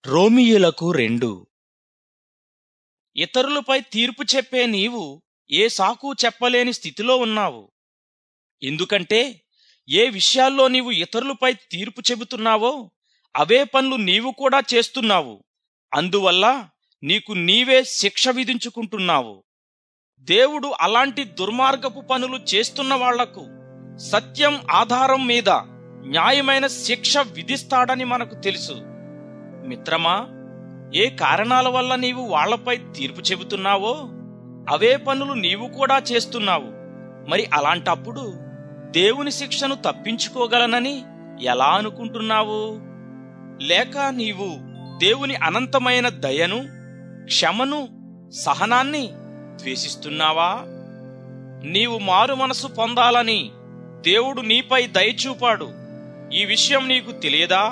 రోమియులకు రెండు ఇతరులపై తీర్పు చెప్పే నీవు ఏ సాకు చెప్పలేని స్థితిలో ఉన్నావు ఎందుకంటే ఏ విషయాల్లో నీవు ఇతరులపై తీర్పు చెబుతున్నావో అవే పనులు నీవు కూడా చేస్తున్నావు అందువల్ల నీకు నీవే శిక్ష విధించుకుంటున్నావు దేవుడు అలాంటి దుర్మార్గపు పనులు చేస్తున్న వాళ్లకు సత్యం ఆధారం మీద న్యాయమైన శిక్ష విధిస్తాడని మనకు తెలుసు మిత్రమా ఏ కారణాల వల్ల నీవు వాళ్లపై తీర్పు చెబుతున్నావో అవే పనులు నీవు కూడా చేస్తున్నావు మరి అలాంటప్పుడు దేవుని శిక్షను తప్పించుకోగలనని ఎలా అనుకుంటున్నావు లేక నీవు దేవుని అనంతమైన దయను క్షమను సహనాన్ని ద్వేషిస్తున్నావా నీవు మారు మనసు పొందాలని దేవుడు నీపై దయచూపాడు ఈ విషయం నీకు తెలియదా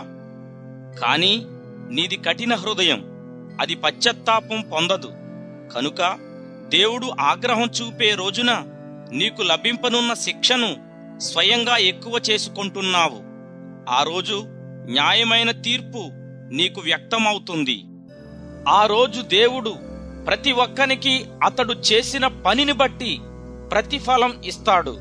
కాని నీది కఠిన హృదయం అది పశ్చత్తాపం పొందదు కనుక దేవుడు ఆగ్రహం చూపే రోజున నీకు లభింపనున్న శిక్షను స్వయంగా ఎక్కువ చేసుకుంటున్నావు ఆ రోజు న్యాయమైన తీర్పు నీకు వ్యక్తమవుతుంది ఆ రోజు దేవుడు ప్రతి ఒక్కనికి అతడు చేసిన పనిని బట్టి ప్రతిఫలం ఇస్తాడు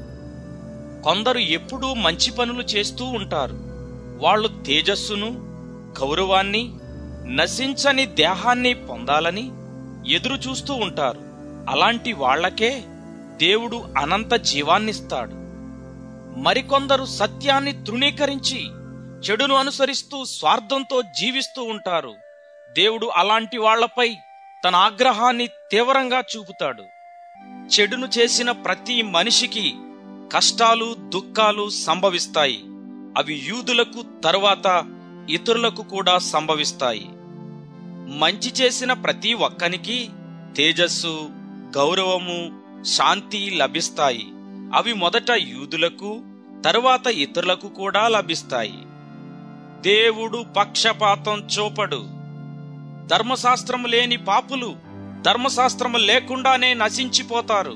కొందరు ఎప్పుడూ మంచి పనులు చేస్తూ ఉంటారు వాళ్ళు తేజస్సును గౌరవాన్ని నశించని దేహాన్ని పొందాలని ఎదురు చూస్తూ ఉంటారు అలాంటి వాళ్లకే దేవుడు అనంత జీవాన్నిస్తాడు మరికొందరు సత్యాన్ని తృణీకరించి చెడును అనుసరిస్తూ స్వార్థంతో జీవిస్తూ ఉంటారు దేవుడు అలాంటి వాళ్లపై తన ఆగ్రహాన్ని తీవ్రంగా చూపుతాడు చెడును చేసిన ప్రతి మనిషికి కష్టాలు దుఃఖాలు సంభవిస్తాయి అవి యూదులకు తరువాత ఇతరులకు కూడా సంభవిస్తాయి మంచి చేసిన ప్రతి ఒక్కనికి తేజస్సు గౌరవము శాంతి లభిస్తాయి అవి మొదట యూదులకు తరువాత ఇతరులకు కూడా లభిస్తాయి దేవుడు పక్షపాతం చూపడు ధర్మశాస్త్రము లేని పాపులు ధర్మశాస్త్రము లేకుండానే నశించిపోతారు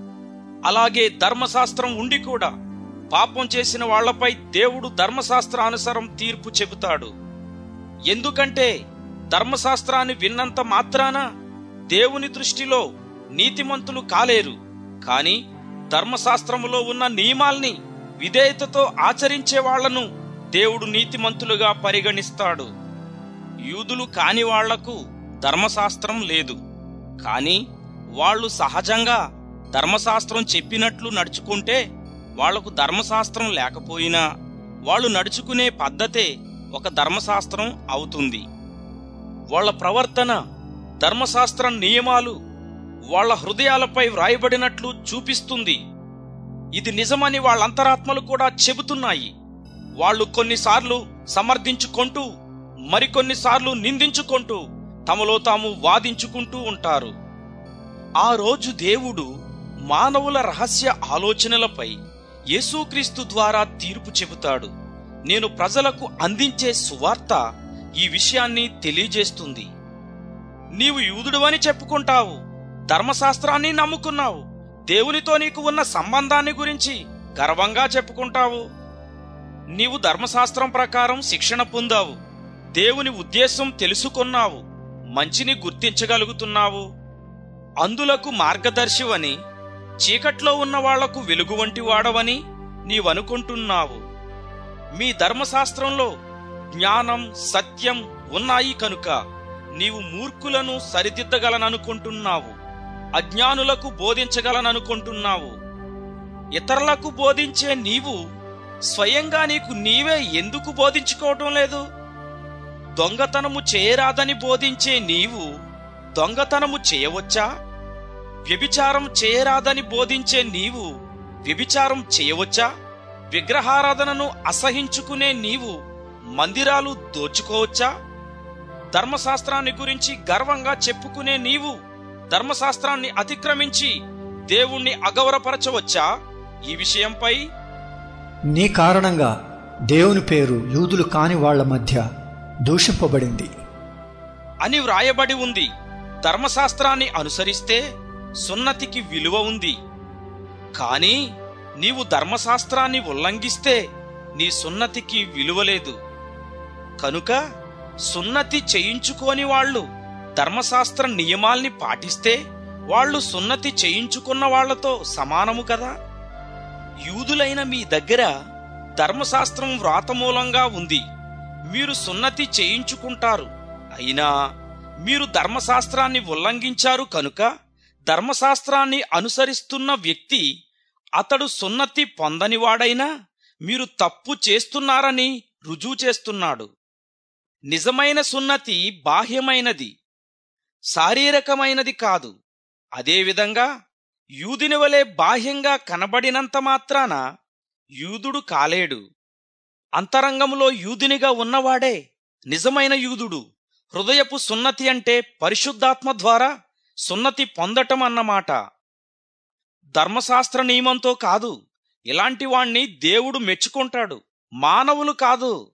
అలాగే ధర్మశాస్త్రం ఉండి కూడా పాపం చేసిన వాళ్లపై దేవుడు ధర్మశాస్త్రానుసారం తీర్పు చెబుతాడు ఎందుకంటే ధర్మశాస్త్రాన్ని విన్నంత మాత్రాన దేవుని దృష్టిలో నీతిమంతులు కాలేరు కాని ధర్మశాస్త్రములో ఉన్న నియమాల్ని విధేయతతో ఆచరించే వాళ్లను దేవుడు నీతిమంతులుగా పరిగణిస్తాడు యూదులు కాని వాళ్లకు ధర్మశాస్త్రం లేదు కాని వాళ్ళు సహజంగా ధర్మశాస్త్రం చెప్పినట్లు నడుచుకుంటే వాళ్లకు ధర్మశాస్త్రం లేకపోయినా వాళ్ళు నడుచుకునే పద్ధతే ఒక ధర్మశాస్త్రం అవుతుంది వాళ్ళ ప్రవర్తన ధర్మశాస్త్రం నియమాలు వాళ్ళ హృదయాలపై వ్రాయబడినట్లు చూపిస్తుంది ఇది నిజమని వాళ్ళ అంతరాత్మలు కూడా చెబుతున్నాయి వాళ్ళు కొన్నిసార్లు సమర్థించుకుంటూ మరికొన్నిసార్లు నిందించుకుంటూ తమలో తాము వాదించుకుంటూ ఉంటారు ఆ రోజు దేవుడు మానవుల రహస్య ఆలోచనలపై యేసుక్రీస్తు ద్వారా తీర్పు చెబుతాడు నేను ప్రజలకు అందించే సువార్త ఈ విషయాన్ని తెలియజేస్తుంది నీవు యూదుడువని చెప్పుకుంటావు ధర్మశాస్త్రాన్ని నమ్ముకున్నావు దేవునితో నీకు ఉన్న సంబంధాన్ని గురించి గర్వంగా చెప్పుకుంటావు నీవు ధర్మశాస్త్రం ప్రకారం శిక్షణ పొందావు దేవుని ఉద్దేశం తెలుసుకున్నావు మంచిని గుర్తించగలుగుతున్నావు అందులకు మార్గదర్శివని చీకట్లో ఉన్న వాళ్లకు వెలుగు వంటి వాడవని నీవనుకుంటున్నావు మీ ధర్మశాస్త్రంలో జ్ఞానం సత్యం ఉన్నాయి కనుక నీవు మూర్ఖులను సరిదిద్దగలననుకుంటున్నావు అజ్ఞానులకు బోధించగలననుకుంటున్నావు ఇతరులకు బోధించే నీవు స్వయంగా నీకు నీవే ఎందుకు బోధించుకోవటం లేదు దొంగతనము చేయరాదని బోధించే నీవు దొంగతనము చేయవచ్చా వ్యభిచారం చేయరాదని బోధించే నీవు వ్యభిచారం చేయవచ్చా విగ్రహారాధనను అసహించుకునే నీవు మందిరాలు దోచుకోవచ్చా ధర్మశాస్త్రాన్ని గురించి గర్వంగా చెప్పుకునే నీవు ధర్మశాస్త్రాన్ని అతిక్రమించి దేవుణ్ణి అగౌరపరచవచ్చా ఈ విషయంపై నీ కారణంగా దేవుని పేరు యూదులు కాని వాళ్ల మధ్య దూషింపబడింది అని వ్రాయబడి ఉంది ధర్మశాస్త్రాన్ని అనుసరిస్తే సున్నతికి విలువ ఉంది కాని నీవు ధర్మశాస్త్రాన్ని ఉల్లంఘిస్తే నీ సున్నతికి విలువ లేదు కనుక సున్నతి చేయించుకోని వాళ్ళు ధర్మశాస్త్ర నియమాల్ని పాటిస్తే వాళ్ళు సున్నతి చేయించుకున్న వాళ్లతో సమానము కదా యూదులైన మీ దగ్గర ధర్మశాస్త్రం వ్రాతమూలంగా ఉంది మీరు సున్నతి చేయించుకుంటారు అయినా మీరు ధర్మశాస్త్రాన్ని ఉల్లంఘించారు కనుక ధర్మశాస్త్రాన్ని అనుసరిస్తున్న వ్యక్తి అతడు సున్నతి పొందనివాడైనా మీరు తప్పు చేస్తున్నారని రుజువు చేస్తున్నాడు నిజమైన సున్నతి బాహ్యమైనది శారీరకమైనది కాదు అదేవిధంగా యూదుని వలె బాహ్యంగా కనబడినంత మాత్రాన యూదుడు కాలేడు అంతరంగంలో యూదునిగా ఉన్నవాడే నిజమైన యూదుడు హృదయపు సున్నతి అంటే పరిశుద్ధాత్మ ద్వారా సున్నతి పొందటం అన్నమాట ధర్మశాస్త్ర నియమంతో కాదు ఇలాంటి వాణ్ణి దేవుడు మెచ్చుకుంటాడు మానవులు కాదు